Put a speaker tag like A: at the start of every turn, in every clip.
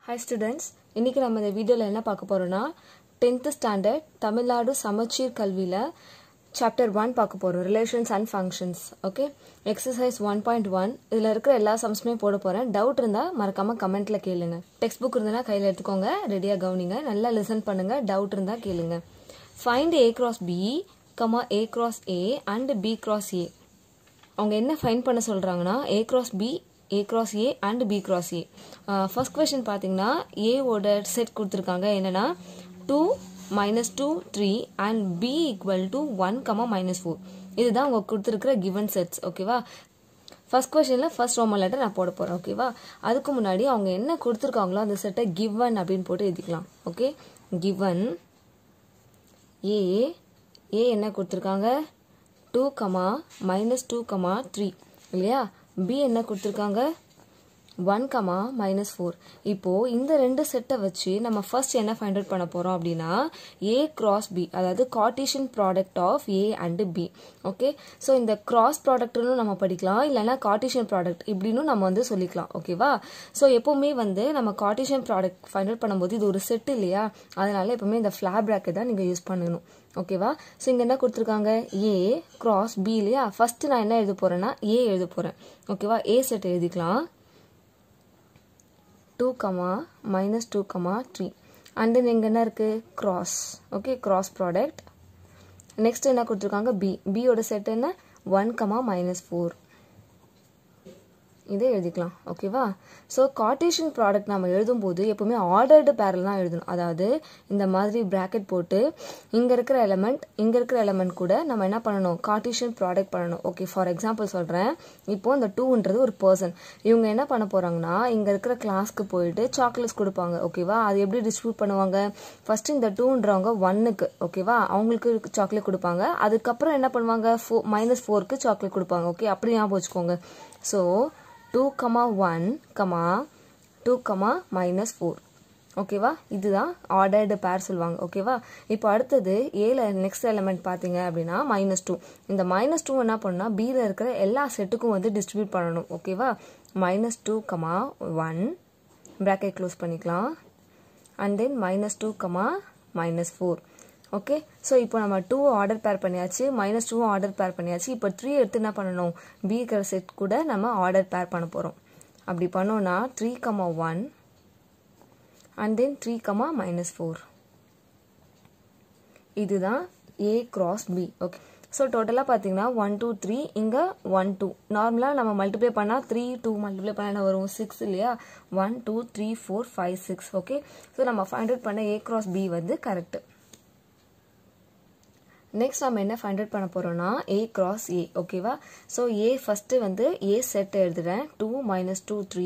A: Hi students இன்றைக்கி நம்ம இந்த வீடியோவில் என்ன பார்க்க போகிறோன்னா டென்த்து ஸ்டாண்டர்ட் தமிழ்நாடு சமச்சீர் கல்வியில் சாப்டர் ஒன் பார்க்க போகிறோம் relations and functions okay exercise one point one இதில் இருக்கிற எல்லா சம்ஸுமே போட போகிறேன் டவுட் இருந்தால் மறக்காமல் கமெண்ட்டில் கேளுங்க டெக்ஸ்ட் புக் இருந்ததுன்னா கையில் எடுத்துக்கோங்க ரெடியாக கவனிங்க நல்லா லிசன் பண்ணுங்கள் டவுட் இருந்தால் கேளுங்க find A cross B comma A cross A and B cross A அவங்க என்ன ஃபைன் பண்ண சொல்கிறாங்கன்னா A cross B A cross A and B cross A first question பார்த்தீங்கன்னா ஏவோட செட் கொடுத்துருக்காங்க என்னென்னா two minus two three and B equal to one comma minus four இதுதான் அவங்க கொடுத்துருக்குற கிவன் செட்ஸ் ஓகேவா ஃபர்ஸ்ட் கொஷனில் ஃபர்ஸ்ட் ரோமன் லெட்டர் நான் போட போகிறேன் ஓகேவா அதுக்கு முன்னாடி அவங்க என்ன கொடுத்துருக்காங்களோ அந்த செட்டை கிவன் அப்படின்னு போட்டு எழுதிக்கலாம் ஓகே கிவன் ஏ ஏ என்ன கொடுத்துருக்காங்க two comma minus two comma three இல்லையா பி என்ன கொடுத்துருக்காங்க ஒன் கமா மைனஸ் ஃபோர் இப்போது இந்த ரெண்டு செட்டை வச்சு நம்ம ஃபர்ஸ்ட் என்ன ஃபைண்ட் அவுட் பண்ண போகிறோம் அப்படின்னா ஏ கிராஸ் பி அதாவது cartesian product of A and B okay so இந்த கிராஸ் ப்ராடக்ட்னு நம்ம படிக்கலாம் இல்லைனா கார்டீஷியன் ப்ராடக்ட் இப்படின்னு நம்ம வந்து சொல்லிக்கலாம் ஓகேவா ஸோ எப்போவுமே வந்து நம்ம கார்டீஷியன் ப்ராடக்ட் ஃபைண்ட் அவுட் பண்ணும்போது இது ஒரு செட் இல்லையா அதனால எப்பவுமே இந்த ஃப்ளாப் ப்ராக்கெட் தான் நீங்கள் யூஸ் பண்ணணும் ஓகேவா ஸோ இங்கே என்ன கொடுத்துருக்காங்க ஏ கிராஸ் பி இல்லையா ஃபர்ஸ்ட் நான் என்ன எழுத போகிறேன்னா ஏ எழுத போகிறேன் ஓகேவா ஏ செட் எழுதிக்கலாம் two comma minus two comma three and then இங்கே என்ன இருக்குது cross okay cross product next என்ன கொடுத்துருக்காங்க பி பியோட செட் என்ன ஒன் கமா மைனஸ் ஃபோர் இதே எழுதிக்கலாம் ஓகேவா ஸோ கார்டேஷன் ப்ராடக்ட் நம்ம எழுதும்போது எப்பவுமே ஆர்டர்டு பேரில் தான் எழுதணும் அதாவது இந்த மாதிரி ப்ராக்கெட் போட்டு இங்கே இருக்கிற எலமெண்ட் இங்கே இருக்கிற எலமெண்ட் கூட நம்ம என்ன பண்ணணும் கார்டேஷன் ப்ராடக்ட் பண்ணணும் ஓகே ஃபார் எக்ஸாம்பிள் சொல்கிறேன் இப்போ இந்த டூன்றது ஒரு பர்சன் இவங்க என்ன பண்ண போகிறாங்கன்னா இங்கே இருக்கிற கிளாஸ்க்கு போயிட்டு சாக்லேட்ஸ் கொடுப்பாங்க ஓகேவா அது எப்படி டிஸ்ட்ரிபியூட் பண்ணுவாங்க ஃபர்ஸ்ட் இந்த டூன்றவங்க ஒன்னுக்கு ஓகேவா அவங்களுக்கு சாக்லேட் கொடுப்பாங்க அதுக்கப்புறம் என்ன பண்ணுவாங்க ஃபோ மைனஸ் ஃபோருக்கு சாக்லேட் கொடுப்பாங்க ஓகே அப்படி ஞாபகம் வச்சுக்கோங்க so two comma one comma two comma minus four ஓகேவா இதுதான் ஆர்டர்டு பேர் சொல்லுவாங்க ஓகேவா இப்போ அடுத்தது ஏல நெக்ஸ்ட் எலமெண்ட் பார்த்தீங்க அப்படின்னா மைனஸ் டூ இந்த மைனஸ் டூ என்ன பண்ணா பியில் இருக்கிற எல்லா செட்டுக்கும் வந்து டிஸ்ட்ரிபியூட் பண்ணணும் ஓகேவா minus two comma one bracket close பண்ணிக்கலாம் and then minus two comma minus four okay so இப்போ நம்ம டூ ஆர்டர் பேர் பண்ணியாச்சு மைனஸ் டூவும் ஆர்டர் பேர் பண்ணியாச்சு இப்போ த்ரீ எடுத்து என்ன பண்ணணும் பி இருக்கிற செட் கூட நம்ம ஆர்டர் பேர் பண்ண போகிறோம் அப்படி பண்ணோன்னா three comma one and then three comma minus four இதுதான் A cross B okay so டோட்டலாக பார்த்தீங்கன்னா ஒன் டூ த்ரீ இங்கே ஒன் டூ நார்மலாக நம்ம மல்டிப்ளை பண்ணால் த்ரீ டூ மல்டிப்ளை பண்ணால் என்ன வரும் சிக்ஸ் இல்லையா one two three four five six okay so நம்ம ஃபைண்ட் அவுட் பண்ண ஏ கிராஸ் பி வந்து கரெக்டு நெக்ஸ்ட் நம்ம என்ன ஃபைண்ட் அவுட் பண்ண போகிறோம்னா ஏ கிராஸ் ஏ ஓகேவா ஸோ ஏ ஃபஸ்ட்டு வந்து ஏ செட் எழுதுறேன் two minus two three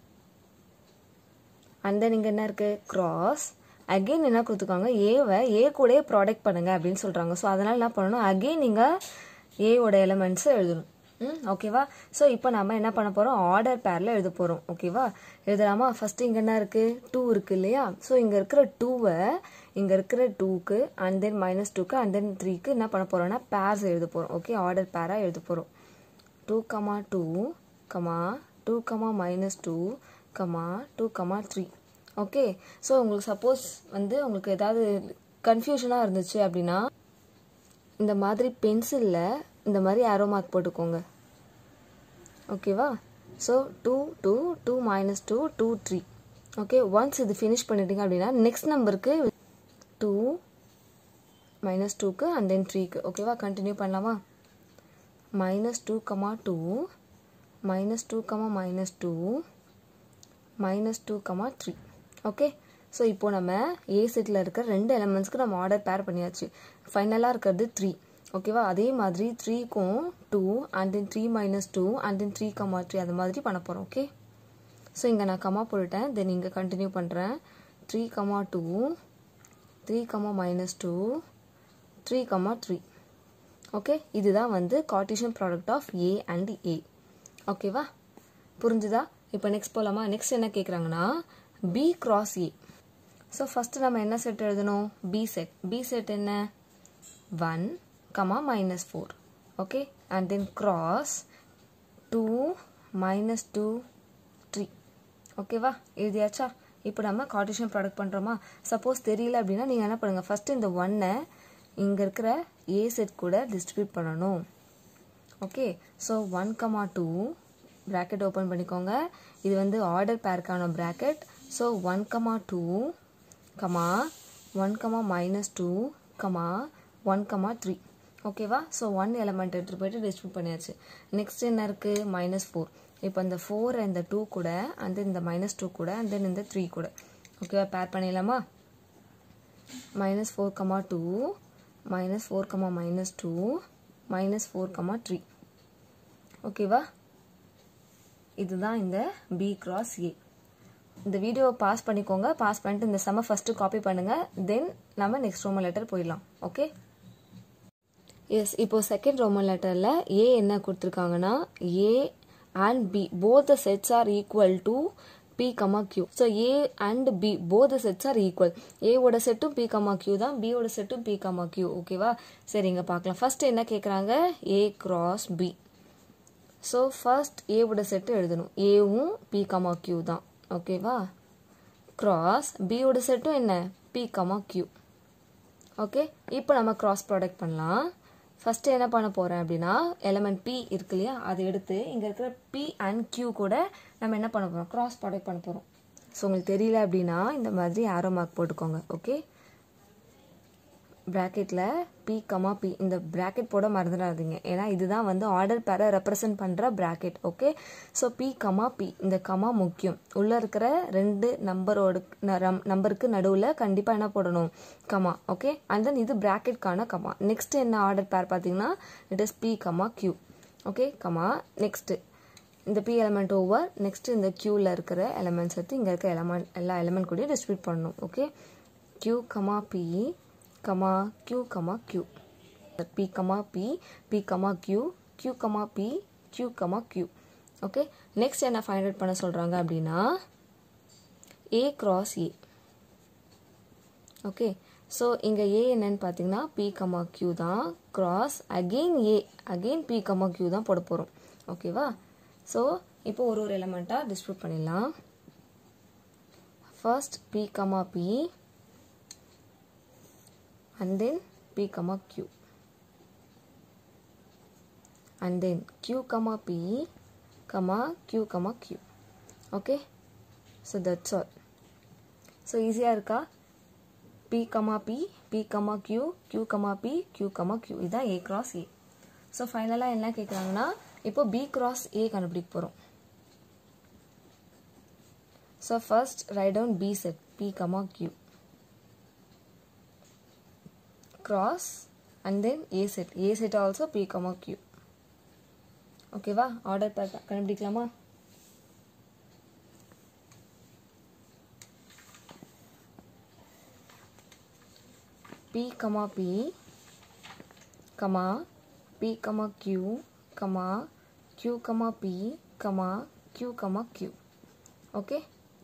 A: and then இங்கே என்ன இருக்குது கிராஸ் அகெயின் என்ன கொடுத்துருக்காங்க ஏவை ஏ கூட ப்ராடக்ட் பண்ணுங்க அப்படின்னு சொல்கிறாங்க ஸோ அதனால் என்ன பண்ணணும் அகெயின் நீங்கள் ஏவோட எலமெண்ட்ஸை எழுதணும் ம் ஓகேவா ஸோ இப்போ நம்ம என்ன பண்ண போகிறோம் ஆர்டர் பேரில் எழுத போகிறோம் ஓகேவா எழுதலாமா ஃபஸ்ட்டு இங்கே என்ன இருக்குது டூ இருக்குது இல்லையா ஸோ இங்கே இருக்கிற டூவை இங்கே இருக்கிற டூக்கு அண்ட் தென் மைனஸ் டூக்கு அண்ட் தென் த்ரீக்கு என்ன பண்ண போகிறோம்னா பேர்ஸ் எழுத போகிறோம் ஓகே ஆர்டர் பேராக எழுத போகிறோம் two comma two comma two comma minus two comma two comma three okay so உங்களுக்கு சப்போஸ் வந்து உங்களுக்கு ஏதாவது கன்ஃபியூஷனாக இருந்துச்சு அப்படின்னா இந்த மாதிரி பென்சிலில் இந்த மாதிரி ஆரோ மார்க் போட்டுக்கோங்க ஓகேவா so two two two minus two two three okay once இது ஃபினிஷ் பண்ணிட்டீங்க அப்படின்னா நெக்ஸ்ட் நம்பருக்கு டூ மைனஸ் டூக்கு அண்ட் தென் த்ரீக்கு ஓகேவா கண்டினியூ பண்ணலாமா minus two comma two minus two comma minus two minus two comma three okay so இப்போ நம்ம ஏ செட்டில் இருக்கிற ரெண்டு எலமெண்ட்ஸ்க்கு நம்ம ஆர்டர் பேர் பண்ணியாச்சு ஃபைனலாக இருக்கிறது த்ரீ ஓகேவா அதே மாதிரி த்ரீக்கும் two and then three minus two and then three comma three அந்த மாதிரி பண்ண போகிறோம் ஓகே ஸோ இங்கே நான் கமா போட்டுட்டேன் தென் இங்கே கண்டினியூ பண்ணுறேன் three comma two three comma minus two three comma three okay இதுதான் வந்து cartesian product of A and A ஓகேவா புரிஞ்சுதா இப்போ நெக்ஸ்ட் போகலாமா நெக்ஸ்ட் என்ன கேட்குறாங்கன்னா B cross A so first நம்ம என்ன செட் எழுதணும் பி செட் பி செட் என்ன one comma minus four okay and then cross two minus two three ஓகேவா எழுதியாச்சா இப்போ நம்ம கார்டிஷன் ப்ராடக்ட் பண்ணுறோமா சப்போஸ் தெரியல அப்படின்னா நீங்கள் என்ன பண்ணுங்கள் ஃபஸ்ட்டு இந்த ஒன்னை இங்கே இருக்கிற ஏ செட் கூட டிஸ்ட்ரிபியூட் பண்ணணும் okay so one comma two bracket open பண்ணிக்கோங்க இது வந்து ஆர்டர் பேருக்கான bracket so one comma two comma one comma minus two comma one comma three ஓகேவா ஸோ ஒன் எலமெண்ட் எடுத்துகிட்டு போயிட்டு டிஸ்ட்ரிபியூட் பண்ணியாச்சு நெக்ஸ்ட் என்ன இருக்குது மைனஸ் ஃபோர் இப்போ இந்த ஃபோர் இந்த டூ கூட அண்ட் இந்த மைனஸ் டூ கூட அண்ட் தென் இந்த த்ரீ கூட ஓகேவா பேர் பண்ணிடலாமா minus four comma two minus four comma minus two minus four comma three ஓகேவா இதுதான் இந்த பி கிராஸ் ஏ இந்த வீடியோவை பாஸ் பண்ணிக்கோங்க பாஸ் பண்ணிட்டு இந்த செம்ம ஃபஸ்ட்டு காப்பி பண்ணுங்கள் தென் நம்ம நெக்ஸ்ட் ரோமன் லெட்டர் போயிடலாம் ஓகே எஸ் இப்போ செகண்ட் ரோமன் லெட்டரில் ஏ என்ன கொடுத்துருக்காங்கன்னா A and B both the sets are equal to P comma Q so A and B both sets are equal ஏவோட செட்டும் B comma Q தான் பியோட செட்டும் B comma Q ஓகேவா சரிங்க பார்க்கலாம் ஃபர்ஸ்ட் என்ன கேட்குறாங்க A cross B so first ஏவோட செட்டு எழுதணும் ஏவும் பி கமா கியூ தான் ஓகேவா கிராஸ் பியோட செட்டும் என்ன பி கமா கியூ ஓகே இப்போ நம்ம கிராஸ் ப்ராடக்ட் பண்ணலாம் ஃபஸ்ட்டு என்ன பண்ண போகிறேன் அப்படின்னா எலமெண்ட் பி இருக்கு இல்லையா அதை எடுத்து இங்கே இருக்கிற பி அண்ட் கியூ கூட நம்ம என்ன பண்ண போகிறோம் கிராஸ் ப்ராடக்ட் பண்ண போகிறோம் ஸோ உங்களுக்கு தெரியல அப்படின்னா இந்த மாதிரி ஆரோ மார்க் போட்டுக்கோங்க ஓகே ப்ராக்கெட்டில் பி கமா பி இந்த ப்ராக்கெட் போட மறந்துடாதீங்க ஏன்னா இதுதான் வந்து ஆர்டர் பேரை ரெப்ரசன்ட் பண்ணுற bracket okay so P comma P இந்த கமா முக்கியம் உள்ளே இருக்கிற ரெண்டு நம்பரோட நம்பருக்கு நடுவில் கண்டிப்பாக என்ன போடணும் கமா ஓகே அண்ட் தென் இது ப்ராக்கெட்கான கமா நெக்ஸ்ட் என்ன ஆர்டர் பேர் பார்த்தீங்கன்னா it is P comma Q okay comma next இந்த பி எலமெண்ட் ஓவர் நெக்ஸ்ட் இந்த கியூவில் இருக்கிற எலமெண்ட்ஸ் எடுத்து இங்கே இருக்க எலமெண்ட் எல்லா எலமெண்ட் கூடயும் டிஸ்ட்ரிபியூட் பண்ணணும் okay Q comma P comma q comma q p comma p p comma q q comma p q comma q okay next என்ன ஃபைண்ட் அவுட் பண்ண சொல்கிறாங்க அப்படின்னா a cross a okay so இங்கே A என்னன்னு பார்த்தீங்கன்னா P comma Q தான் cross again A again P comma Q தான் போட போகிறோம் ஓகேவா ஸோ இப்போ ஒரு ஒரு எலமெண்ட்டாக டிஸ்ட்ரிபியூட் பண்ணிடலாம் first P comma P and then p comma q and then q comma p comma q comma q okay so that's all so ஈஸியாக இருக்கா p comma p p comma q q comma p q comma q இதான் a cross a so ஃபைனலாக என்ன கேட்குறாங்கன்னா இப்போ b cross a கண்டுபிடிக்க போகிறோம் so first right down b set p comma q cross and then A set. A set also P, comma Q. ஓகேவா order pair கண்டுபிடிக்கலாமா P, comma P, comma P, comma Q, comma Q, comma P, comma Q, comma Q. Okay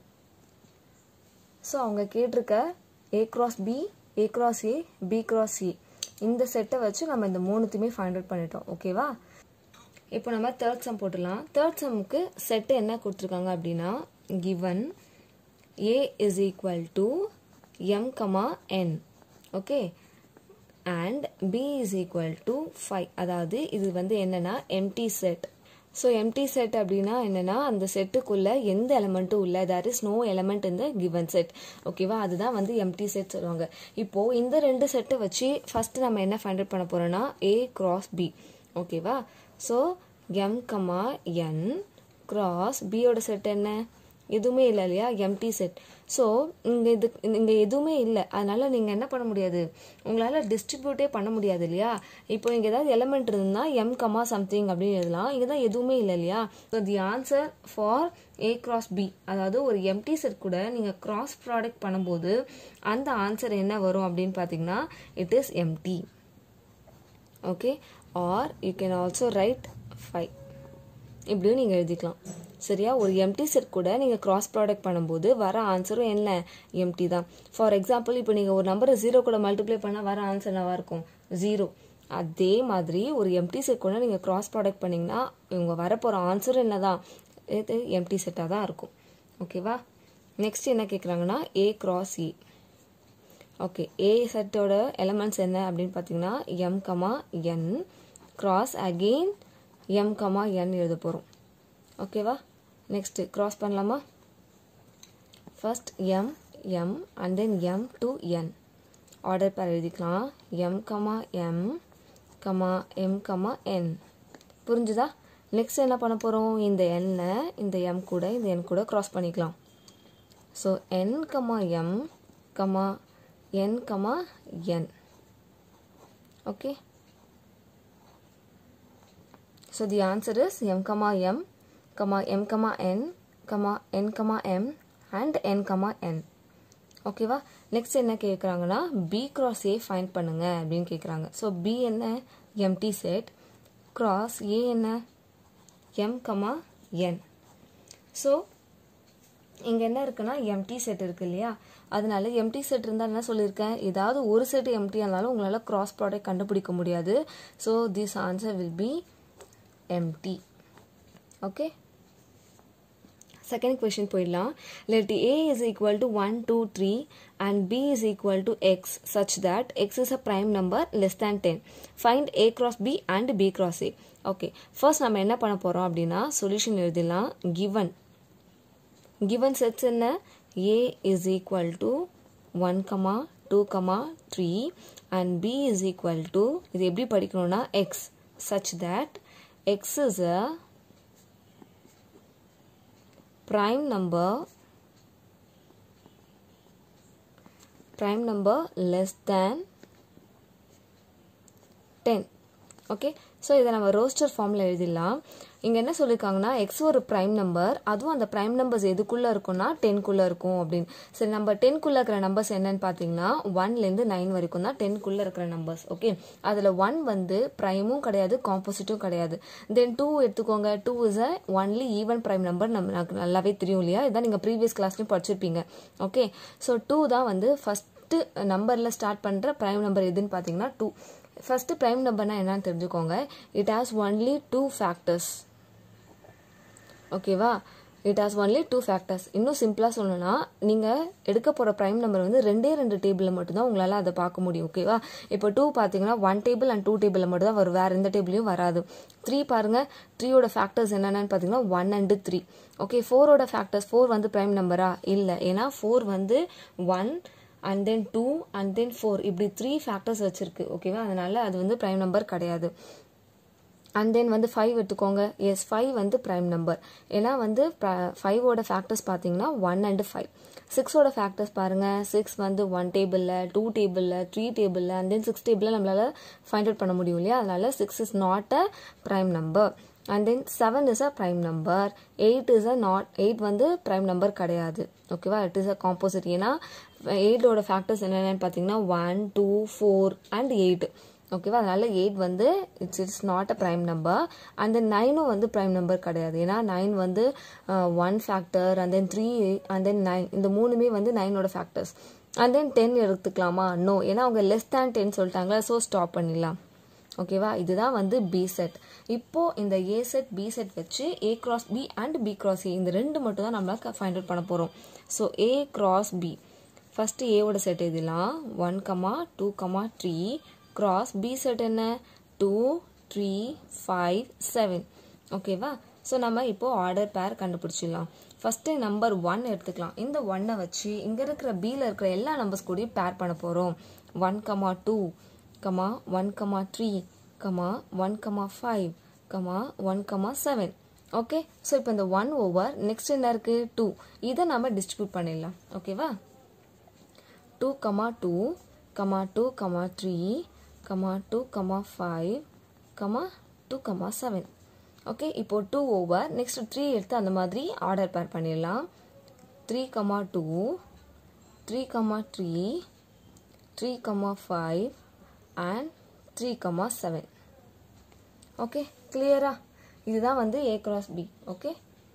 A: so அவங்க கேட்டிருக்க A cross B A cross A B cross A இந்த செட்டை வச்சு நம்ம இந்த மூணுத்தையுமே find out பண்ணிட்டோம் ஓகேவா இப்போ நம்ம தேர்ட் சம் போட்டுடலாம் தேர்ட் சம்முக்கு செட்டு என்ன கொடுத்துருக்காங்க அப்படின்னா given A is equal to M comma N okay and B is equal to phi அதாவது இது வந்து என்னன்னா empty set so empty set அப்படின்னா என்னன்னா அந்த செட்டுக்குள்ள எந்த எலமெண்ட்டும் இல்லை தேர் இஸ் நோ எலமெண்ட் இந்த கிவன் செட் ஓகேவா அதுதான் வந்து எம்டி செட் சொல்லுவாங்க இப்போ இந்த ரெண்டு செட்டை வச்சு ஃபர்ஸ்ட் நம்ம என்ன ஃபைண்ட் அவுட் பண்ண போறோம்னா ஏ கிராஸ் பி ஓகேவா so M comma N cross பியோட செட் என்ன எதுவுமே இல்லை இல்லையா எம்டி செட் ஸோ இங்கே இது இங்கே எதுவுமே இல்லை அதனால நீங்கள் என்ன பண்ண முடியாது உங்களால் டிஸ்ட்ரிபியூட்டே பண்ண முடியாது இல்லையா இப்போ இங்கே ஏதாவது எலமெண்ட் இருந்தால் எம் கமா சம்திங் அப்படின்னு எழுதலாம் இங்கே தான் எதுவுமே இல்லை இல்லையா so the answer for A cross B அதாவது ஒரு எம்டி செட் கூட நீங்கள் கிராஸ் ப்ராடக்ட் பண்ணும்போது அந்த ஆன்சர் என்ன வரும் அப்படின்னு பார்த்தீங்கன்னா it is empty okay or you can also write phi இப்படியும் நீங்கள் எழுதிக்கலாம் சரியா ஒரு எம்டி செட் கூட நீங்கள் கிராஸ் ப்ராடக்ட் பண்ணும்போது வர ஆன்சரும் என்ன எம்டி தான் ஃபார் எக்ஸாம்பிள் இப்போ நீங்கள் ஒரு நம்பரை ஜீரோ கூட மல்டிப்ளை பண்ணால் வர ஆன்சர் என்னவா இருக்கும் ஜீரோ அதே மாதிரி ஒரு எம்டி செட் கூட நீங்கள் கிராஸ் ப்ராடக்ட் பண்ணிங்கன்னா இவங்க வரப்போகிற ஆன்சரும் என்ன தான் இது எம்டி செட்டாக தான் இருக்கும் ஓகேவா நெக்ஸ்ட் என்ன கேட்குறாங்கன்னா ஏ கிராஸ் ஏ ஓகே ஏ செட்டோட எலமெண்ட்ஸ் என்ன அப்படின்னு பார்த்தீங்கன்னா M comma N cross again M comma N எழுத போகிறோம் ஓகேவா நெக்ஸ்ட்டு கிராஸ் பண்ணலாமா first M M and then M to N order pair எழுதிக்கலாம் M comma M comma M comma N புரிஞ்சுதா நெக்ஸ்ட் என்ன பண்ண போகிறோம் இந்த எண்ணை இந்த எம் கூட இந்த என் கூட கிராஸ் பண்ணிக்கலாம் so N comma M comma N comma N okay so the answer is M comma M comma M comma N comma N comma M and N comma N ஓகேவா நெக்ஸ்ட் என்ன கேட்குறாங்கன்னா B cross A find பண்ணுங்க அப்படின்னு கேட்குறாங்க so B என்ன empty set cross A என்ன M comma என் so இங்கே என்ன இருக்குன்னா எம்டி செட் இருக்கு இல்லையா அதனால எம்டி செட் இருந்தால் என்ன சொல்லியிருக்கேன் ஏதாவது ஒரு செட் எம்டி இருந்தாலும் உங்களால் கிராஸ் ப்ராடக்ட் கண்டுபிடிக்க முடியாது so this answer will be empty okay second question போயிடலாம் let A is equal to one two three and B is equal to X such that X is a prime number less than ten find A cross B and B cross A okay first நம்ம என்ன பண்ண போகிறோம் அப்படின்னா solution எழுதிடலாம் given given sets என்ன a is equal to 1 comma 2 comma 3 and b is equal to இது எப்படி படிக்கணும்னா x such that x is a prime number prime number less than 10 okay so இதை நம்ம ரோஸ்டர் ஃபார்மில் எழுதிடலாம் இங்கே என்ன சொல்லியிருக்காங்கன்னா எக்ஸ் ஒரு ப்ரைம் நம்பர் அதுவும் அந்த ப்ரைம் நம்பர்ஸ் எதுக்குள்ளே இருக்கும்னா டென்குள்ளே இருக்கும் அப்படின்னு சரி நம்ம டென்குள்ளே இருக்கிற நம்பர்ஸ் என்னன்னு பார்த்தீங்கன்னா ஒன்லேருந்து நைன் வரைக்கும் தான் டென்குள்ளே இருக்கிற நம்பர்ஸ் ஓகே அதில் ஒன் வந்து ப்ரைமும் கிடையாது காம்போசிட்டும் கிடையாது தென் டூ எடுத்துக்கோங்க two is a only even prime number நம்ம எனக்கு நல்லாவே தெரியும் இல்லையா இதான் நீங்கள் ப்ரீவியஸ் கிளாஸ்லையும் படிச்சிருப்பீங்க ஓகே ஸோ டூ தான் வந்து ஃபஸ்ட்டு நம்பரில் ஸ்டார்ட் பண்ணுற ப்ரைம் நம்பர் எதுன்னு பார்த்தீங்கன்னா டூ ஃபஸ்ட்டு ப்ரைம் நம்பர்னா என்னன்னு தெரிஞ்சுக்கோங்க it has only two factors ஓகேவா it has only two factors இன்னும் சிம்பிளாக சொல்லணும்னா நீங்கள் எடுக்க போகிற ப்ரைம் நம்பர் வந்து ரெண்டே ரெண்டு டேபிளில் மட்டும்தான் உங்களால் அதை பார்க்க முடியும் ஓகேவா இப்போ டூ பார்த்தீங்கன்னா ஒன் டேபிள் அண்ட் டூ டேபிளில் மட்டும் தான் வரும் வேறு எந்த டேபிளையும் வராது த்ரீ பாருங்கள் த்ரீயோட ஃபேக்டர்ஸ் என்னென்னு பார்த்தீங்கன்னா ஒன் அண்டு த்ரீ ஓகே ஃபோரோட ஃபேக்டர்ஸ் ஃபோர் வந்து ப்ரைம் நம்பரா இல்லை ஏன்னா ஃபோர் வந்து one and then two and then four இப்படி த்ரீ ஃபேக்டர்ஸ் வச்சிருக்கு ஓகேவா அதனால அது வந்து ப்ரைம் நம்பர் கிடையாது அண்ட் தென் வந்து ஃபைவ் எடுத்துக்கோங்க எஸ் ஃபைவ் வந்து ப்ரைம் நம்பர் ஏன்னா வந்து ஃபைவோட ஃபேக்டர்ஸ் பார்த்தீங்கன்னா ஒன் அண்டு ஃபைவ் சிக்ஸோட ஃபேக்டர்ஸ் பாருங்கள் சிக்ஸ் வந்து ஒன் டேபிளில் டூ டேபிளில் த்ரீ டேபிளில் அண்ட் தென் சிக்ஸ் டேபிளில் நம்மளால் ஃபைண்ட் அவுட் பண்ண முடியும் இல்லையா அதனால six is not a prime number and then seven is a prime number eight is a not eight வந்து ப்ரைம் நம்பர் கிடையாது ஓகேவா இட் இஸ் அ காம்போசிட் ஏன்னா எயிட்டோட ஃபேக்டர்ஸ் என்னென்னு பார்த்தீங்கன்னா one two four and eight ஓகேவா அதனால எயிட் வந்து it's it's not a prime number and then நைனும் வந்து ப்ரைம் நம்பர் கிடையாது ஏன்னா நைன் வந்து one factor and then three and then nine இந்த மூணுமே வந்து நைனோட ஃபேக்டர்ஸ் அண்ட் தென் டென் எடுத்துக்கலாமா நோ ஏன்னா அவங்க லெஸ் தேன் டென் சொல்லிட்டாங்களா ஸோ ஸ்டாப் பண்ணிடலாம் ஓகேவா இதுதான் வந்து பி செட் இப்போ இந்த ஏ செட் பி செட் வச்சு A cross B and B cross A இந்த ரெண்டு மட்டும் தான் நம்மளால ஃபைண்ட் அவுட் பண்ண போகிறோம் so A cross B first ஏவோட செட் எழுதலாம் one comma two comma three cross B set என்ன டூ த்ரீ ஃபைவ் செவன் ஓகேவா ஸோ நம்ம இப்போ ஆர்டர் பேர் கண்டுபிடிச்சிடலாம் ஃபஸ்ட்டு நம்பர் ஒன் எடுத்துக்கலாம் இந்த ஒன்னை வச்சு இங்கே இருக்கிற பியில் இருக்கிற எல்லா நம்பர்ஸ் கூடயும் பேர் பண்ண போகிறோம் one comma two comma one comma three comma one comma five comma one comma seven okay so இப்போ இந்த ஒன் ஓவர் நெக்ஸ்ட் என்ன இருக்குது டூ இதை நம்ம டிஸ்ட்ரிபியூட் பண்ணிடலாம் ஓகேவா two comma two comma two comma three comma two comma five comma two comma seven okay இப்போ two over next three எடுத்து அந்த மாதிரி ஆர்டர் பேர் பண்ணிடலாம் three comma two three comma three three comma five and three comma seven okay கிளியரா இதுதான் வந்து A cross B okay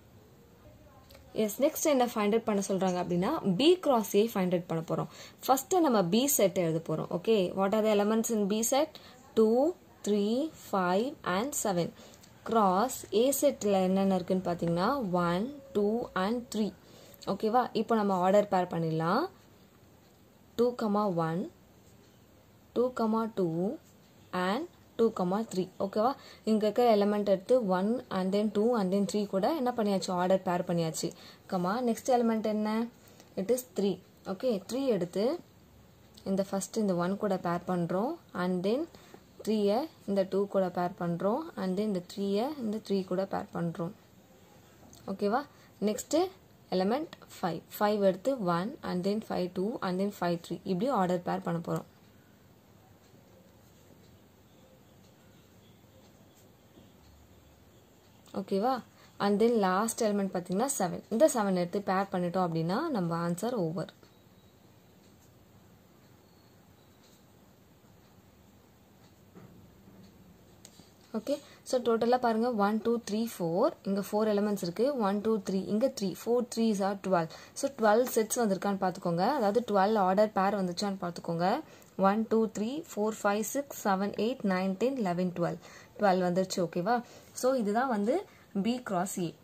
A: yes next என்ன find out பண்ண சொல்றாங்க அப்படின்னா B cross A find out பண்ண போறோம் ஃபர்ஸ்ட் நம்ம பி செட் எழுத போறோம் okay what are the elements in B set two three five and seven cross A செட்டில் என்னென்ன இருக்குன்னு பார்த்தீங்கன்னா ஒன் டூ அண்ட் த்ரீ ஓகேவா இப்போ நம்ம ஆர்டர் பேர் பண்ணிடலாம் two comma one two comma two and two comma three ஓகேவா இங்கே இருக்கிற எலமெண்ட் எடுத்து one and then two and then three கூட என்ன பண்ணியாச்சு ஆர்டர் பேர் பண்ணியாச்சு கமா நெக்ஸ்ட் எலமெண்ட் என்ன it is three okay three எடுத்து இந்த ஃபஸ்ட் இந்த ஒன் கூட பேர் பண்ணுறோம் அண்ட் தென் த்ரீயை இந்த டூ கூட பேர் பண்ணுறோம் அண்ட் தென் இந்த த்ரீயை இந்த த்ரீ கூட பேர் பண்ணுறோம் ஓகேவா நெக்ஸ்ட்டு எலமெண்ட் ஃபைவ் ஃபைவ் எடுத்து one and then five two and then five three இப்படி ஆர்டர் பேர் பண்ண போகிறோம் ஓகேவா அண்ட் தென் லாஸ்ட் எலிமெண்ட் பார்த்தீங்கன்னா செவன் இந்த செவன் எடுத்து பேர் பண்ணிட்டோம் அப்படின்னா நம்ம ஆன்சர் ஓவர் ஓகே ஸோ டோட்டலாக பாருங்கள் ஒன் டூ த்ரீ ஃபோர் இங்கே ஃபோர் எலமெண்ட்ஸ் இருக்குது ஒன் டூ த்ரீ இங்கே three four threes are twelve so twelve sets வந்திருக்கான்னு பார்த்துக்கோங்க அதாவது டுவெல் ஆர்டர் பேர் வந்துச்சான்னு பார்த்துக்கோங்க one two three four five six seven eight nine ten eleven twelve twelve வந்துருச்சு ஓகேவா ஸோ இதுதான் வந்து B cross A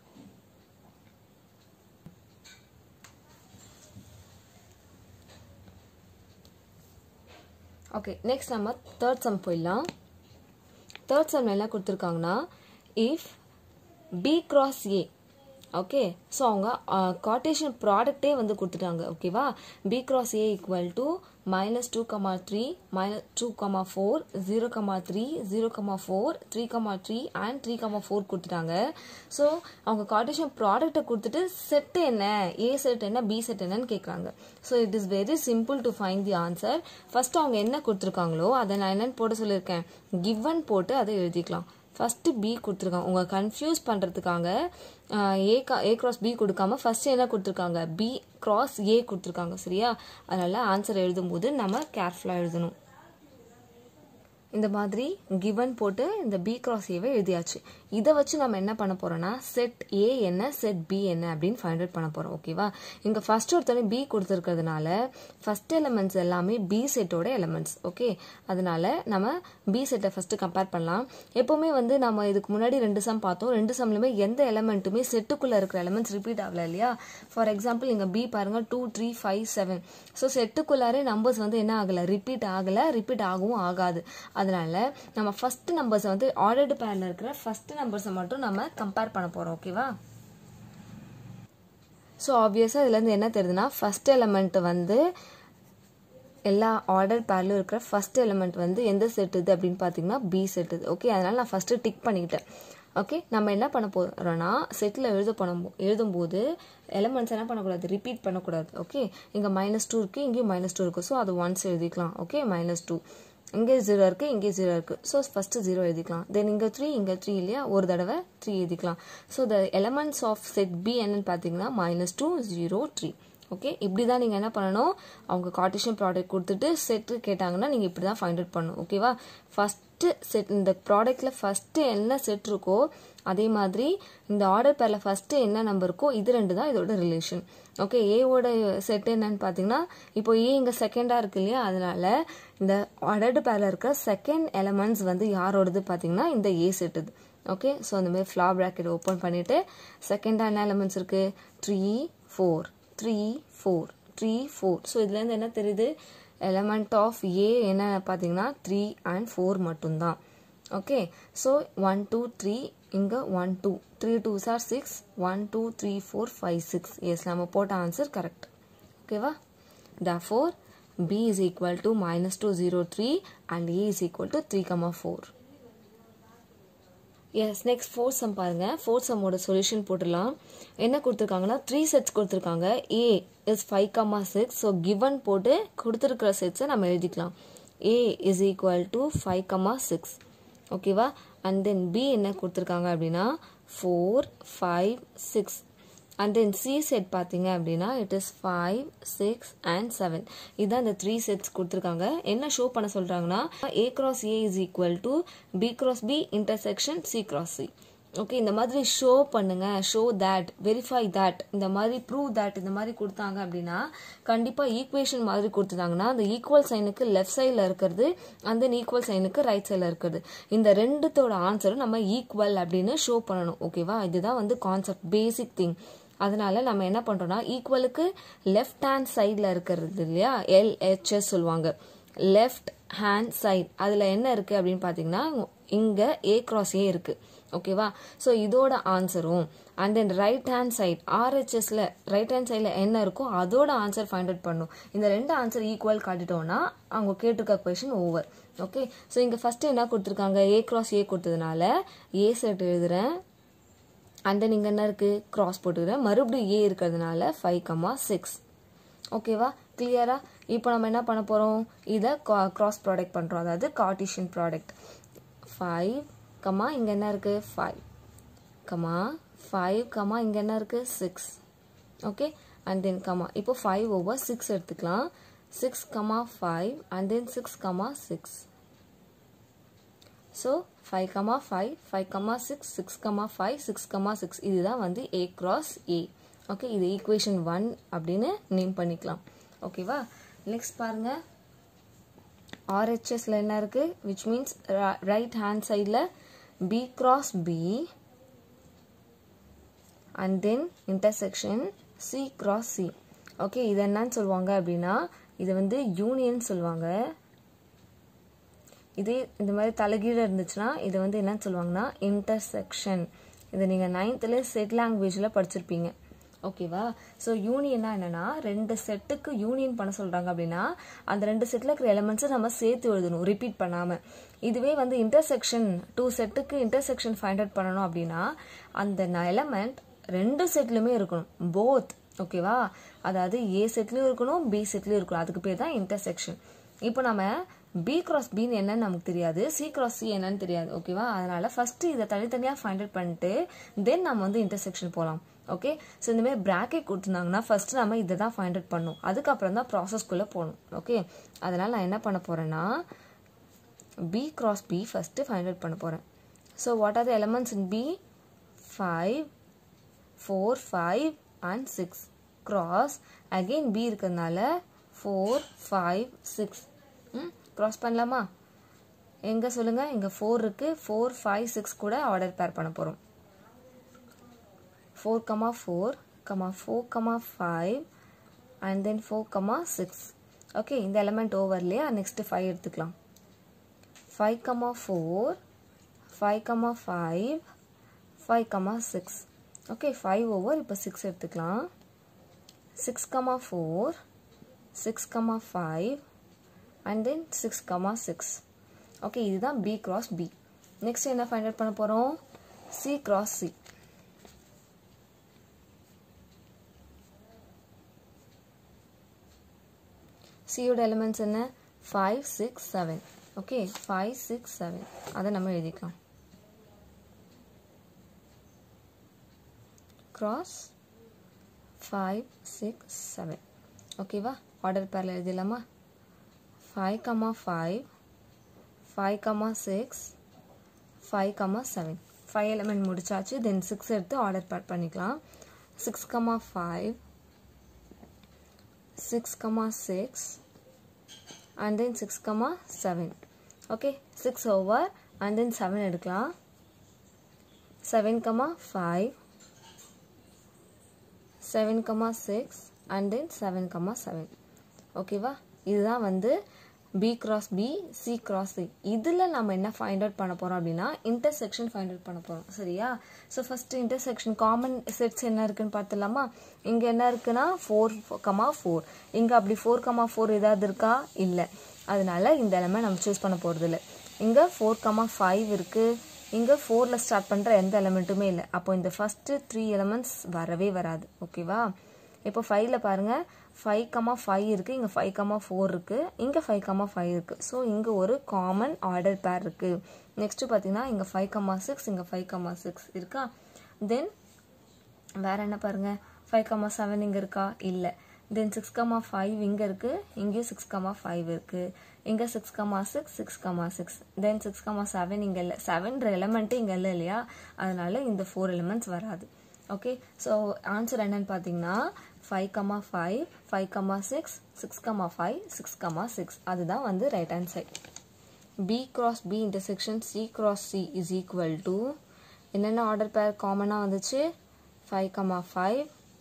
A: okay next நம்ம தேர்ட் சம் போயிடலாம் தேர்ட் சம் என்ன கொடுத்துருக்காங்கன்னா if B cross A okay so அவங்க காட்டேஷன் ப்ராடக்டே வந்து கொடுத்துட்டாங்க ஓகேவா B cross A equal to minus two comma three minus two comma four zero comma three zero comma four three comma three and three comma four கொடுத்துட்டாங்க so அவங்க cartesian ப்ராடக்ட்டை கொடுத்துட்டு set என்ன ஏ செட் என்ன B set என்னன்னு கேட்குறாங்க so it is very simple to find the answer first அவங்க என்ன கொடுத்துருக்காங்களோ அதை நான் என்னன்னு போட சொல்லியிருக்கேன் கிவன் போட்டு அதை எழுதிக்கலாம் ஃபஸ்ட்டு பி கொடுத்துருக்காங்க உங்களை கன்ஃபியூஸ் பண்ணுறதுக்காக ஏ கா ஏ கிராஸ் பி கொடுக்காம ஃபஸ்ட்டு என்ன கொடுத்துருக்காங்க பி கிராஸ் ஏ கொடுத்துருக்காங்க சரியா அதனால் ஆன்சர் எழுதும்போது நம்ம கேர்ஃபுல்லாக எழுதணும் இந்த மாதிரி கிவன் போட்டு இந்த பி கிராஸ் ஏவை எழுதியாச்சு இதை வச்சு நம்ம என்ன பண்ண போறோம்னா செட் ஏ என்ன செட் பி என்ன அப்படின்னு ஃபைண்ட் அவுட் பண்ண போறோம் ஓகேவா இங்க ஃபர்ஸ்ட் ஒருத்தனை பி கொடுத்துருக்கிறதுனால ஃபர்ஸ்ட் எலமெண்ட்ஸ் எல்லாமே பி செட்டோட எலமெண்ட்ஸ் ஓகே அதனால நம்ம பி செட்டை ஃபர்ஸ்ட் கம்பேர் பண்ணலாம் எப்பவுமே வந்து நம்ம இதுக்கு முன்னாடி ரெண்டு சம் பார்த்தோம் ரெண்டு சம்லுமே எந்த எலமெண்ட்டுமே செட்டுக்குள்ள இருக்கிற எலமெண்ட்ஸ் ரிப்பீட் ஆகல இல்லையா ஃபார் எக்ஸாம்பிள் இங்க பி பாருங்க two three five seven so செட்டுக்குள்ளாரே நம்பர்ஸ் வந்து என்ன ஆகல ரிப்பீட் ஆகல ரிப்பீட் ஆகவும் ஆகாது அதனால நம்ம ஃபர்ஸ்ட் நம்பர்ஸ் வந்து ஆர்டர்டு பேர்ல இருக்கிற ஃபர்ஸ்ட் நம்பர்ஸை மட்டும் நம்ம கம்பேர் பண்ண போறோம் ஓகேவா ஸோ ஆப்வியஸாக இதுலேருந்து என்ன தெரியுதுன்னா ஃபர்ஸ்ட் எலமெண்ட் வந்து எல்லா ஆர்டர் பேர்லையும் இருக்கிற ஃபர்ஸ்ட் எலிமெண்ட் வந்து எந்த செட் இது அப்படின்னு பார்த்தீங்கன்னா பி செட் இது ஓகே அதனால நான் ஃபர்ஸ்ட் டிக் பண்ணிக்கிட்டேன் ஓகே நம்ம என்ன பண்ண போறோம்னா செட்டில் எழுத பண்ணும் எழுதும்போது எலமெண்ட்ஸ் என்ன பண்ணக்கூடாது ரிப்பீட் பண்ணக்கூடாது ஓகே இங்கே மைனஸ் டூ இருக்குது இங்கேயும் மைனஸ் டூ இருக்குது ஸோ அது ஒன்ஸ் எழுதிக்கலாம் ஓகே மைனஸ் டூ இங்கே ஜீரோ இருக்குது இங்கே ஜீரோ இருக்குது ஸோ ஃபஸ்ட்டு ஜீரோ எழுதிக்கலாம் தென் இங்கே த்ரீ இங்கே த்ரீ இல்லையா ஒரு தடவை த்ரீ எழுதிக்கலாம் so the elements of set B என்னன்னு பார்த்தீங்கன்னா minus two zero three okay இப்படி தான் நீங்கள் என்ன பண்ணணும் அவங்க கார்டிஷன் ப்ராடக்ட் கொடுத்துட்டு செட்டு கேட்டாங்கன்னா நீங்கள் இப்படி தான் ஃபைண்ட் அவுட் பண்ணணும் ஓகேவா ஃபஸ்ட்டு செட் இந்த ப்ராடக்ட்டில் ஃபஸ்ட்டு என்ன செட் இருக்கோ அதே மாதிரி இந்த ஆர்டர் பேரில் ஃபஸ்ட்டு என்ன நம்பர் இருக்கோ இது ரெண்டு தான் இதோட ரிலேஷன் ஓகே ஏவோட செட் என்னன்னு பார்த்தீங்கன்னா இப்போ ஏ இங்கே செகண்டாக இருக்கு இல்லையா அதனால இந்த ஆர்டர்டு பேரில் இருக்கிற செகண்ட் எலமெண்ட்ஸ் வந்து யாரோடது பார்த்தீங்கன்னா இந்த ஏ செட் இது ஓகே ஸோ அந்த மாதிரி ஃப்ளா ப்ராக்கெட் ஓப்பன் பண்ணிவிட்டு செகண்டாக என்ன எலமெண்ட்ஸ் இருக்குது three four three four three four so இதுலேருந்து என்ன தெரியுது எலமெண்ட் ஆஃப் ஏ என்ன பார்த்தீங்கன்னா த்ரீ அண்ட் ஃபோர் மட்டும்தான் okay so one two three இங்கே one two three two sir six one two three four five six yes நம்ம போட்ட answer correct ஓகேவா therefore B is equal to minus two zero three and A is equal to three comma four yes next fourth sum பாருங்க fourth சம்மோட solution போட்டுடலாம் என்ன கொடுத்துருக்காங்கன்னா three sets கொடுத்துருக்காங்க A is five comma six so given போட்டு கொடுத்துருக்கிற செட்ஸை நம்ம எழுதிக்கலாம் A is equal to five comma six ஓகேவா அண்ட் தென் பி என்ன கொடுத்துருக்காங்க அப்படின்னா four five six and then C set பார்த்தீங்க அப்படின்னா it is five six and seven இதுதான் இந்த த்ரீ செட்ஸ் கொடுத்துருக்காங்க என்ன ஷோ பண்ண சொல்கிறாங்கன்னா A cross A is equal to B cross B intersection C cross C okay இந்த மாதிரி ஷோ பண்ணுங்க ஷோ தேட் வெரிஃபை தேட் இந்த மாதிரி ப்ரூவ் தேட் இந்த மாதிரி கொடுத்தாங்க அப்படின்னா கண்டிப்பாக ஈக்குவேஷன் மாதிரி கொடுத்துட்டாங்கன்னா அந்த ஈக்குவல் சைனுக்கு லெஃப்ட் சைடில் இருக்கிறது அந்த ஈக்குவல் சைனுக்கு ரைட் சைடில் இருக்கிறது இந்த ரெண்டுத்தோட ஆன்சரும் நம்ம ஈக்குவல் அப்படின்னு ஷோ பண்ணணும் ஓகேவா இதுதான் வந்து கான்செப்ட் பேசிக் திங் அதனால நம்ம என்ன பண்ணுறோம்னா ஈக்குவலுக்கு லெஃப்ட் ஹேண்ட் சைடில் இருக்கிறது இல்லையா எல்ஹெச்எஸ் சொல்லுவாங்க லெஃப்ட் ஹேண்ட் சைட் அதில் என்ன இருக்குது அப்படின்னு பார்த்தீங்கன்னா இங்கே ஏ கிராஸ் ஏ இருக்குது ஓகேவா ஸோ இதோட ஆன்சரும் and then right hand side ஆர்ஹெச்எஸ்ல ரைட் ஹேண்ட் சைடில் என்ன இருக்கோ அதோட ஆன்சர் ஃபைண்ட் அவுட் பண்ணும் இந்த ரெண்டு ஆன்சர் ஈக்குவல் காட்டிட்டோம்னா அவங்க கேட்டிருக்க கொஷின் ஓவர் ஓகே ஸோ இங்கே ஃபஸ்ட்டு என்ன கொடுத்துருக்காங்க ஏ கிராஸ் ஏ கொடுத்ததுனால ஏ செட் எழுதுறேன் அண்ட் தென் இங்கே என்ன இருக்குது கிராஸ் போட்டுக்கிறேன் மறுபடியும் ஏ இருக்கிறதுனால ஃபைவ் கம்மா சிக்ஸ் ஓகேவா கிளியரா இப்போ நம்ம என்ன பண்ண போகிறோம் இதை கிராஸ் ப்ராடக்ட் பண்ணுறோம் அதாவது கார்டிஷியன் ப்ராடக்ட் ஃபைவ் கமா இங்கே என்ன இருக்குது ஃபைவ் கமா ஃபைவ் கமா இங்கே என்ன இருக்குது six okay and then comma இப்போ ஃபைவ் ஓவர் சிக்ஸ் எடுத்துக்கலாம் six comma five and then six comma six so five comma five five comma six six comma five six comma six இதுதான் வந்து A cross A okay இது equation one அப்படின்னு name பண்ணிக்கலாம் ஓகேவா next பாருங்க ஆர்ஹெச்எஸ்ல என்ன இருக்கு விச் மீன்ஸ் ரைட் ஹேண்ட் சைடில் B cross B and then intersection C cross C okay இது என்னன்னு சொல்லுவாங்க அப்படின்னா இது வந்து யூனியன் சொல்லுவாங்க இதே இந்த மாதிரி தலைகீழ இருந்துச்சுன்னா இதை வந்து என்னன்னு சொல்லுவாங்கன்னா இன்டர்செக்ஷன் இதை நீங்கள் நைன்த்தில் செட் லாங்குவேஜில் படிச்சிருப்பீங்க ஓகேவா ஸோ யூனியன்னா என்னன்னா ரெண்டு செட்டுக்கு யூனியன் பண்ண சொல்கிறாங்க அப்படின்னா அந்த ரெண்டு செட்டில் இருக்கிற எலமெண்ட்ஸை நம்ம சேர்த்து எழுதணும் ரிப்பீட் பண்ணாமல் இதுவே வந்து இன்டர்செக்ஷன் டூ செட்டுக்கு இன்டர்செக்ஷன் ஃபைண்ட் அவுட் பண்ணணும் அப்படின்னா அந்த எலமெண்ட் ரெண்டு செட்லையுமே இருக்கணும் போத் ஓகேவா அதாவது ஏ செட்லையும் இருக்கணும் பி செட்லையும் இருக்கணும் அதுக்கு பேர் தான் இன்டர்செக்ஷன் இப்போ நம்ம பி கிராஸ் பின்னு என்னன்னு நமக்கு தெரியாது சி கிராஸ் சி என்னன்னு தெரியாது ஓகேவா அதனால ஃபர்ஸ்ட் இதை தனித்தனியாக ஃபைண்ட் அவுட் பண்ணிட்டு தென் நம்ம வந்து இன்டர்செக்ஷன் போகலாம் ஓகே ஸோ இந்த மாதிரி ப்ராக்கெட் கொடுத்துருந்தாங்கன்னா ஃபர்ஸ்ட் நம்ம இதை தான் ஃபைண்ட் அவுட் பண்ணும் அதுக்கப்புறம் தான் ப்ராசஸ்க்குள்ளே போகணும் ஓகே அதனால் நான் என்ன பண்ண போகிறேன்னா B cross B first find out பண்ண போகிறேன் so what are the elements in B five four five and six cross again B இருக்கிறதுனால four five six hmm cross பண்ணலாமா எங்கே சொல்லுங்கள் இங்கே ஃபோர் இருக்குது ஃபோர் ஃபைவ் சிக்ஸ் கூட ஆர்டர் பேர் பண்ண போகிறோம் four comma four comma four comma five and then four comma six okay இந்த எலமெண்ட் ஓவர் இல்லையா நெக்ஸ்ட்டு ஃபைவ் எடுத்துக்கலாம் five comma four five comma five five comma six okay five over இப்போ six எடுத்துக்கலாம் six comma four six comma five and then six comma six okay இதுதான் B cross B next என்ன find out பண்ண போகிறோம் C cross C சியோட elements என்ன five six seven okay five six seven அதை நம்ம எழுதிக்கலாம் கிராஸ் ஃபைவ் சிக்ஸ் செவன் ஓகேவா ஆர்டர் பேரில் எழுதிடலாமா five comma five five comma six five comma seven five element முடிச்சாச்சு தென் சிக்ஸ் எடுத்து ஆர்டர் பேர் பண்ணிக்கலாம் six comma five six comma six and then six comma seven okay six over and then seven எடுக்கலாம் seven comma five seven comma six and then seven comma seven ஓகேவா இதுதான் வந்து B cross B C cross C இதில் நம்ம என்ன find out பண்ண போகிறோம் அப்படின்னா இன்டர்செக்ஷன் ஃபைண்ட் அவுட் பண்ண போகிறோம் சரியா so first intersection common sets என்ன இருக்குன்னு பார்த்துலாமா இங்கே என்ன இருக்குன்னா ஃபோர் கமா ஃபோர் இங்கே அப்படி ஃபோர் கமா ஃபோர் ஏதாவது இருக்கா இல்லை அதனால இந்த எலமெண்ட் நம்ம சூஸ் பண்ண போகிறது இல்லை இங்கே ஃபோர் கமா ஃபைவ் இருக்குது இங்கே ஃபோரில் ஸ்டார்ட் பண்ணுற எந்த எலமெண்ட்டுமே இல்லை அப்போ இந்த ஃபஸ்ட்டு த்ரீ எலமெண்ட்ஸ் வரவே வராது ஓகேவா இப்போ ஃபைவ்ல பாருங்கள் ஃபைவ் கமா ஃபைவ் இருக்குது இங்கே ஃபைவ் கமா ஃபோர் இருக்குது இங்கே ஃபைவ் கமா ஃபைவ் இருக்குது ஸோ இங்கே ஒரு காமன் ஆர்டர் பேர் இருக்குது நெக்ஸ்ட்டு பார்த்தீங்கன்னா இங்கே ஃபைவ் கமா சிக்ஸ் இங்கே ஃபைவ் கமா சிக்ஸ் இருக்கா தென் வேறு என்ன பாருங்கள் ஃபைவ் கமா செவன் இங்கே இருக்கா இல்லை தென் சிக்ஸ் கமா ஃபைவ் இங்கே இருக்குது இங்கேயும் சிக்ஸ் கமா ஃபைவ் இருக்குது இங்கே six comma six six comma six then six comma seven இங்கே இல்லை செவன்ற எலமெண்ட்டு இங்கே இல்லை இல்லையா அதனால இந்த ஃபோர் எலிமெண்ட்ஸ் வராது ஓகே ஸோ ஆன்சர் என்னன்னு பார்த்தீங்கன்னா five comma five five comma six six comma five six comma six அதுதான் வந்து right hand side B cross B intersection C cross C is equal to என்னென்ன ஆர்டர் பேர் காமனாக வந்துச்சு five comma five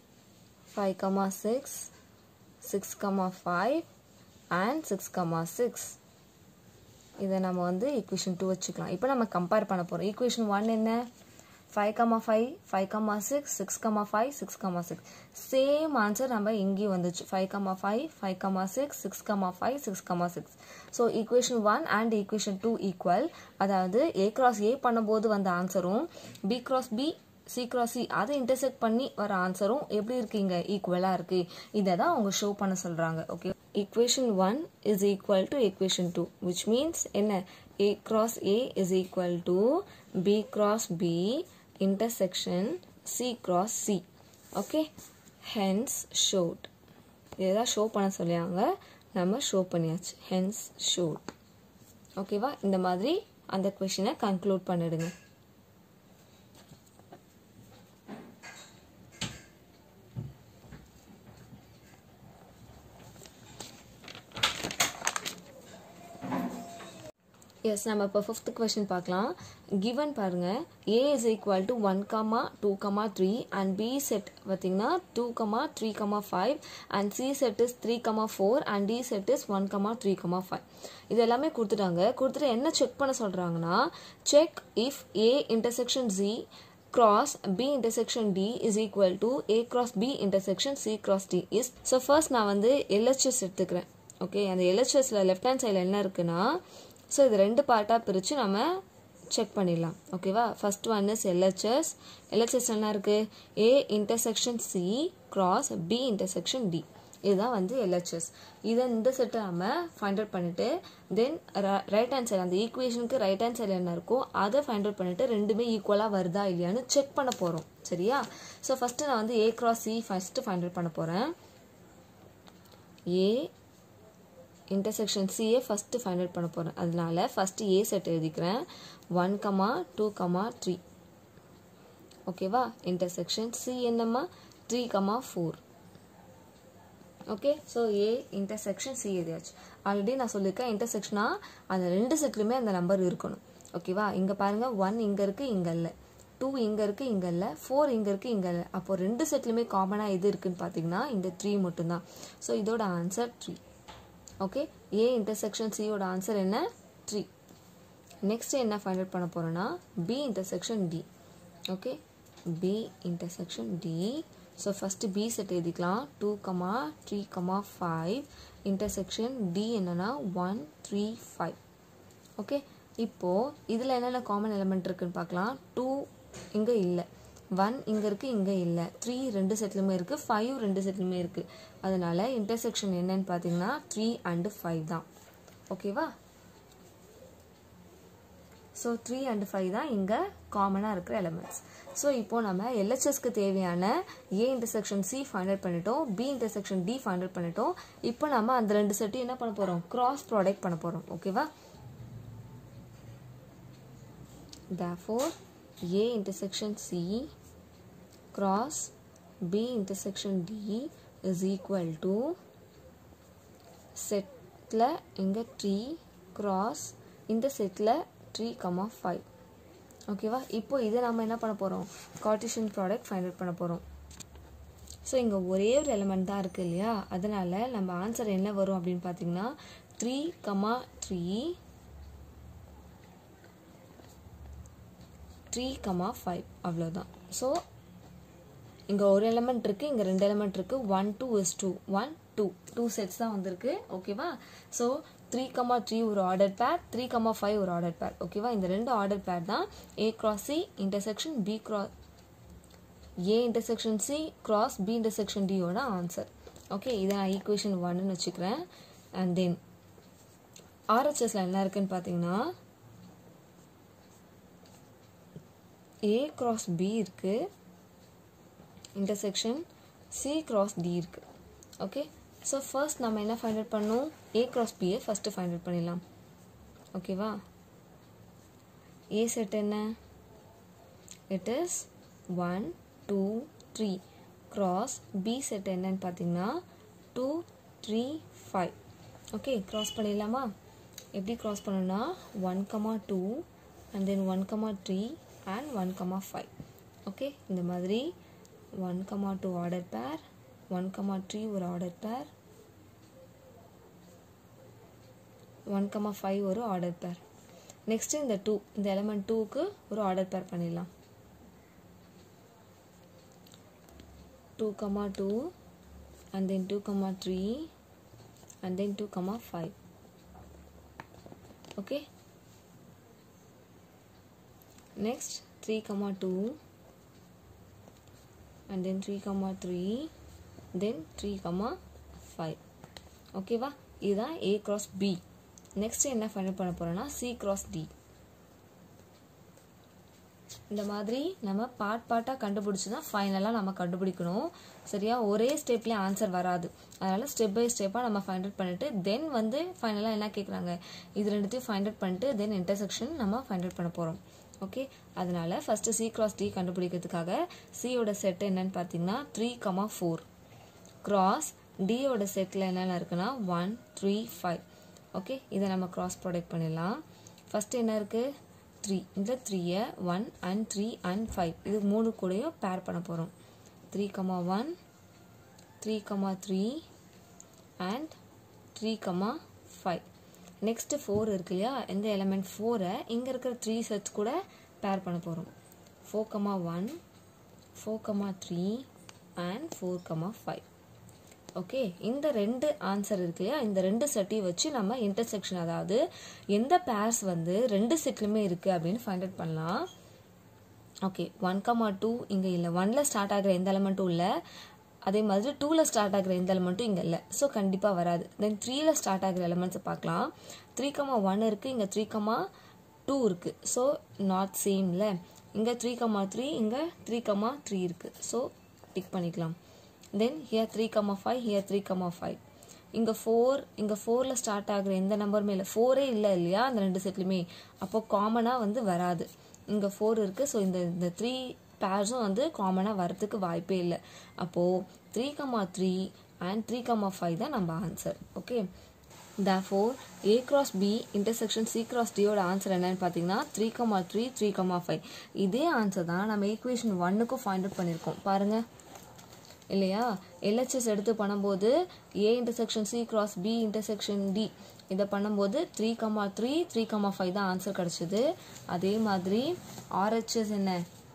A: five comma six six comma five and six comma six இதை நம்ம வந்து equation two வச்சுக்கலாம் இப்போ நம்ம கம்பேர் பண்ண போகிறோம் ஈக்குவேஷன் ஒன் என்ன five comma five five comma six six comma five six comma six same answer நம்ம இங்கேயும் வந்துச்சு five comma five five comma six six comma five six comma six so equation one and equation two equal அதாவது A cross A பண்ணும்போது வந்த ஆன்சரும் B cross B C cross C அதை intersect பண்ணி வர ஆன்சரும் எப்படி இருக்கீங்க ஈக்குவலாக இருக்கு இதை தான் அவங்க ஷோ பண்ண சொல்கிறாங்க okay equation one is equal to equation two which means என்ன A cross A is equal to B cross B intersection C cross C okay hence showed இதுதான் ஷோ பண்ண சொல்லியாங்க நம்ம ஷோ பண்ணியாச்சு ஹென்ஸ் ஷோட் ஓகேவா இந்த மாதிரி அந்த கொஷினை கன்க்ளூட் பண்ணிடுங்க எஸ் நம்ம இப்போ ஃபிஃப்த் கொஷின் பார்க்கலாம் கிவன் பாருங்க A is equal to one comma two comma three and B set பார்த்தீங்கன்னா two comma three comma five and C set is three comma four and D set is one comma three comma five இது எல்லாமே கொடுத்துட்டாங்க கொடுத்துட்டு என்ன check பண்ண சொல்கிறாங்கன்னா check if A intersection G cross B intersection D is equal to A cross B intersection C cross D is so first நான் வந்து LHS எடுத்துக்கிறேன் ஓகே அந்த LHSல லெஃப்ட் ஹேண்ட் சைடில் என்ன இருக்குன்னா ஸோ இது ரெண்டு பார்ட்டாக பிரித்து நம்ம செக் பண்ணிடலாம் ஓகேவா first one is LHS LHS என்ன இருக்குது A intersection C cross B intersection D இதுதான் வந்து எல்ஹெச்எஸ் இதை இந்த செட்டை நம்ம ஃபைண்ட் அவுட் பண்ணிவிட்டு தென் ரைட் ஹேண்ட் சைடு அந்த ஈக்குவேஷனுக்கு ரைட் ஹேண்ட் சைடில் என்ன இருக்கோ அதை ஃபைண்ட் அவுட் பண்ணிவிட்டு ரெண்டுமே ஈக்குவலாக வருதா இல்லையான்னு செக் பண்ண போகிறோம் சரியா ஸோ ஃபஸ்ட்டு நான் வந்து A cross C first find out பண்ண போகிறேன் A intersection C first find out பண்ண போகிறேன் அதனால ஃபஸ்ட்டு ஏ செட் எழுதிக்கிறேன் one comma two comma three ஓகேவா இன்டர்செக்ஷன் சி என்னம்மா three comma four okay so A intersection C எழுதியாச்சு ஆல்ரெடி நான் சொல்லியிருக்கேன் இன்டர்செக்ஷனா அந்த ரெண்டு செட்லையுமே அந்த நம்பர் இருக்கணும் ஓகேவா இங்கே பாருங்கள் ஒன் இங்கே இருக்குது இங்கே இல்லை டூ இங்கே இருக்குது இங்கே இல்லை ஃபோர் இங்கே இருக்குது இங்கே இல்லை அப்போ ரெண்டு செட்லையுமே காமனாக எது இருக்குன்னு பார்த்தீங்கன்னா இந்த த்ரீ மட்டும்தான் ஸோ இதோட answer three okay A intersection சியோட ஆன்சர் என்ன த்ரீ நெக்ஸ்ட் என்ன ஃபைண்ட் அவுட் பண்ண போகிறோன்னா B intersection D okay B intersection D so first B set எழுதிக்கலாம் two comma three comma five intersection D என்னென்னா ஒன் த்ரீ ஃபைவ் ஓகே இப்போது இதில் என்னென்ன காமன் எலமெண்ட் இருக்குன்னு பார்க்கலாம் டூ இங்கே இல்லை ஒன் இங்கே இருக்குது இங்கே இல்லை த்ரீ ரெண்டு செட்லுமே இருக்குது ஃபைவ் ரெண்டு செட்லுமே இருக்குது அதனால் இன்டர்செக்ஷன் என்னன்னு பார்த்தீங்கன்னா த்ரீ அண்டு ஃபைவ் தான் ஓகேவா ஸோ த்ரீ அண்ட் ஃபைவ் தான் இங்கே காமனாக இருக்கிற எலமெண்ட்ஸ் ஸோ இப்போது நம்ம எல்ஹெச்எஸ்க்கு தேவையான A intersection C find out பண்ணிட்டோம் B intersection D find out பண்ணிட்டோம் இப்போ நம்ம அந்த ரெண்டு செட்டையும் என்ன பண்ண போகிறோம் கிராஸ் ப்ராடக்ட் பண்ண போகிறோம் ஓகேவா therefore A intersection C cross B intersection D is equal to செட்டில் இங்கே த்ரீ cross இந்த செட்டில் த்ரீ கமா ஃபைவ் ஓகேவா இப்போ இதை நம்ம என்ன பண்ண போகிறோம் கார்டிஷன் ப்ராடக்ட் ஃபைண்ட் அவுட் பண்ண போகிறோம் ஸோ இங்கே ஒரே ஒரு எலமெண்ட் தான் இருக்குது இல்லையா அதனால் நம்ம ஆன்சர் என்ன வரும் அப்படின்னு பார்த்தீங்கன்னா three comma three three comma five அவ்வளோதான் ஸோ இங்கே ஒரு எலமெண்ட் இருக்குது இங்கே ரெண்டு எலமெண்ட் இருக்குது one two is two one two two sets தான் வந்திருக்கு ஓகேவா ஸோ த்ரீ கமா த்ரீ ஒரு order pair three comma five ஒரு ஆர்டர் பேர் ஓகேவா இந்த ரெண்டு ஆர்டர் பேர் தான் A cross C intersection B cross A intersection C cross B intersection டியோட ஆன்சர் ஓகே இதை நான் ஈக்குவேஷன் ஒன்னு வச்சுக்கிறேன் அண்ட் தென் ஆர்ஹெச்எஸ்ல என்ன இருக்குன்னு பார்த்தீங்கன்னா ஏ கிராஸ் பி இருக்கு இன்டர்செக்ஷன் சி கிராஸ் டி இருக்கு ஓகே ஸோ ஃபர்ஸ்ட் நம்ம என்ன ஃபைண்ட் அவுட் பண்ணோம் ஏ கிராஸ் பியை ஃபஸ்ட்டு ஃபைண்ட் அவுட் பண்ணிடலாம் ஓகேவா ஏ செட் என்ன it is one two three cross B set என்னன்னு பார்த்தீங்கன்னா two three five okay cross பண்ணிடலாமா எப்படி கிராஸ் பண்ணணும்னா one comma two and then one comma three and one comma five okay இந்த மாதிரி one comma two order pair one comma three ஒரு order pair one comma five ஒரு order pair next இந்த two இந்த element டூக்கு ஒரு order pair பண்ணிடலாம் two comma two and then two comma three and then two comma five okay next 3 comma 2 and then 3 comma 3 then 3 comma 5 ஓகேவா இதுதான் a cross b நெக்ஸ்ட் என்ன final பண்ண போறோம்னா c cross d இந்த மாதிரி நம்ம பார்ட் பார்ட்டாக கண்டுபிடிச்சி தான் ஃபைனலாக நம்ம கண்டுபிடிக்கணும் சரியா ஒரே ஸ்டெப்லேயே ஆன்சர் வராது அதனால் ஸ்டெப் பை ஸ்டெப்பாக நம்ம ஃபைண்ட் அவுட் பண்ணிட்டு தென் வந்து ஃபைனலாக என்ன கேட்குறாங்க இது ரெண்டுத்தையும் ஃபைண்ட் அவுட் பண்ணிட்டு தென் இன்டர்செக்ஷன் நம்ம ஃபைண்ட் அவுட் பண்ண போகிறோம் ஓகே அதனால ஃபர்ஸ்ட் சி கிராஸ் டி கண்டுபிடிக்கிறதுக்காக சியோட செட் என்னன்னு பார்த்தீங்கன்னா த்ரீ கமா ஃபோர் கிராஸ் டியோட செட்டில் என்னென்ன இருக்குன்னா ஒன் த்ரீ ஃபைவ் ஓகே இதை நம்ம கிராஸ் ப்ராடக்ட் பண்ணிடலாம் ஃபர்ஸ்ட் என்ன இருக்குது த்ரீ இந்த த்ரீயை one and three and five இது மூணு கூடயும் பேர் பண்ண போகிறோம் three comma one three comma three and three comma five next four இருக்கு இல்லையா இந்த எலமெண்ட் ஃபோரை இங்கே இருக்கிற த்ரீ செட்ஸ் கூட பேர் பண்ண போகிறோம் four comma one four comma three and four comma five okay இந்த ரெண்டு ஆன்சர் இருக்கு இல்லையா இந்த ரெண்டு செட்டையும் வச்சு நம்ம இன்டர்செக்ஷன் அதாவது எந்த பேர்ஸ் வந்து ரெண்டு செட்லையுமே இருக்குது அப்படின்னு ஃபைண்ட் அவுட் பண்ணலாம் ஓகே ஒன் கமா டூ இங்கே இல்லை ஒன்ல ஸ்டார்ட் ஆகிற எந்த எலமெண்ட்டும் இல்லை அதே மாதிரி டூவில் ஸ்டார்ட் ஆகிற எந்த எலமெண்ட்டும் இங்கே இல்லை ஸோ கண்டிப்பாக வராது தென் த்ரீல ஸ்டார்ட் ஆகிற எலமெண்ட்ஸை பார்க்கலாம் த்ரீ கமா ஒன் இருக்குது இங்கே த்ரீ கமா டூ இருக்குது ஸோ நாட் சேம்ல இங்கே த்ரீ கமா த்ரீ இங்கே த்ரீ கமா த்ரீ இருக்குது ஸோ டிக் பண்ணிக்கலாம் then here three comma five here three comma five இங்கே ஃபோர் இங்கே ஃபோரில் ஸ்டார்ட் ஆகுற எந்த நம்பருமே இல்லை ஃபோரே இல்லை இல்லையா அந்த ரெண்டு செட்லையுமே அப்போ காமனாக வந்து வராது இங்கே ஃபோர் இருக்குது ஸோ இந்த இந்த த்ரீ பேர்ஸும் வந்து காமனாக வரதுக்கு வாய்ப்பே இல்லை அப்போது three comma three and three comma five தான் நம்ம answer okay therefore a cross b intersection c cross d யோட ஆன்சர் என்னன்னு பார்த்தீங்கன்னா three comma three three comma five இதே ஆன்சர் தான் நம்ம ஈக்குவேஷன் ஒன்னுக்கும் ஃபைண்ட் அவுட் பண்ணியிருக்கோம் பாருங்க இல்லையா எல்ஹெச்எஸ் எடுத்து பண்ணும்போது A intersection C cross B intersection D இதை பண்ணும்போது three comma three three comma five தான் ஆன்சர் கிடச்சிது அதே மாதிரி ஆர்ஹெச்எஸ் என்ன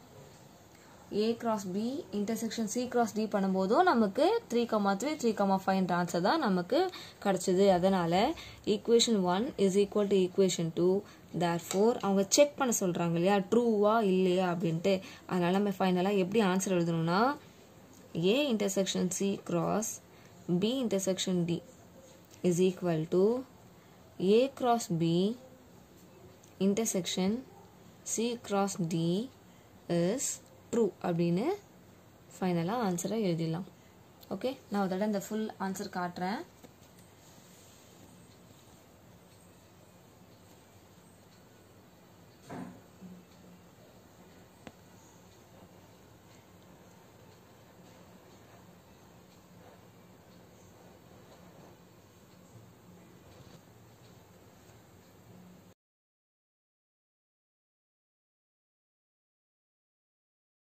A: A cross B intersection C cross D பண்ணும்போதும் நமக்கு three comma three three comma ஃபைவ்ன்ற ஆன்சர் தான் நமக்கு கிடச்சிது அதனால் equation one is equal to equation two therefore அவங்க செக் பண்ண சொல்கிறாங்க இல்லையா ட்ரூவா இல்லையா அப்படின்ட்டு அதனால் நம்ம ஃபைனலாக எப்படி ஆன்சர் எழுதணும்னா A intersection C cross B intersection D is equal to A cross B intersection C cross D is true அப்படின்னு ஃபைனலாக ஆன்சரை எழுதிடலாம் ஓகே நான் ஒரு தடவை இந்த ஃபுல் ஆன்சர் காட்டுறேன்